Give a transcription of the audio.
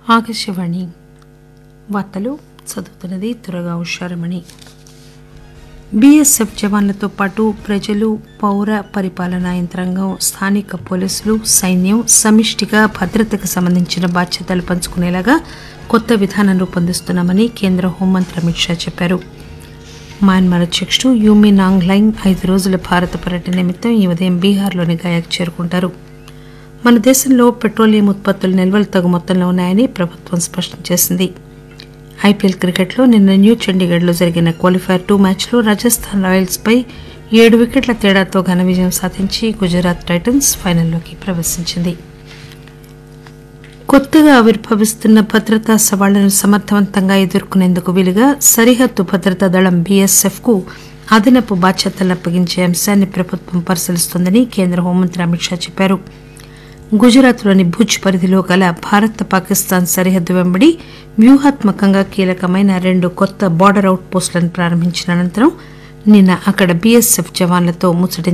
ఆకాశవాణి వార్తలు చదువుతున్నది త్వరగా ఉషారమణి బీఎస్ఎఫ్ జవాన్లతో పాటు ప్రజలు పౌర పరిపాలనా యంత్రాంగం స్థానిక పోలీసులు సైన్యం సమిష్టిగా భద్రతకు సంబంధించిన బాధ్యతలు పంచుకునేలాగా కొత్త విధానం రూపొందిస్తున్నామని కేంద్ర హోంమంత్రి అమిత్ షా చెప్పారు మయన్మార్ అధ్యక్షుడు యూమి నాంగ్లైంగ్ ఐదు రోజుల భారత పర్యటన నిమిత్తం ఈ ఉదయం బీహార్లోని గయాకు చేరుకుంటారు మన దేశంలో పెట్రోలియం ఉత్పత్తుల నిల్వలు తగు మొత్తంలో ఉన్నాయని ప్రభుత్వం స్పష్టం చేసింది ఐపీఎల్ క్రికెట్లో నిన్న న్యూ చండీగఢ్లో జరిగిన క్వాలిఫైర్ టూ మ్యాచ్లో రాజస్థాన్ రాయల్స్ పై ఏడు వికెట్ల తేడాతో ఘన విజయం సాధించి గుజరాత్ టైటన్స్ ఫైనల్లోకి ప్రవేశించింది కొత్తగా ఆవిర్భవిస్తున్న భద్రతా సవాళ్లను సమర్థవంతంగా ఎదుర్కొనేందుకు వీలుగా సరిహద్దు భద్రతా దళం బీఎస్ఎఫ్ కు అదనపు బాధ్యతలను అప్పగించే అంశాన్ని ప్రభుత్వం పరిశీలిస్తోందని కేంద్ర హోంమంత్రి అమిత్ షా చెప్పారు గుజరాత్లోని భుజ్ పరిధిలో గల భారత్ పాకిస్తాన్ సరిహద్దు వెంబడి వ్యూహాత్మకంగా కీలకమైన రెండు కొత్త బార్డర్ అవుట్ పోస్టులను ప్రారంభించిన అనంతరం నిన్న అక్కడ బీఎస్ఎఫ్ జవాన్లతో ముచ్చటి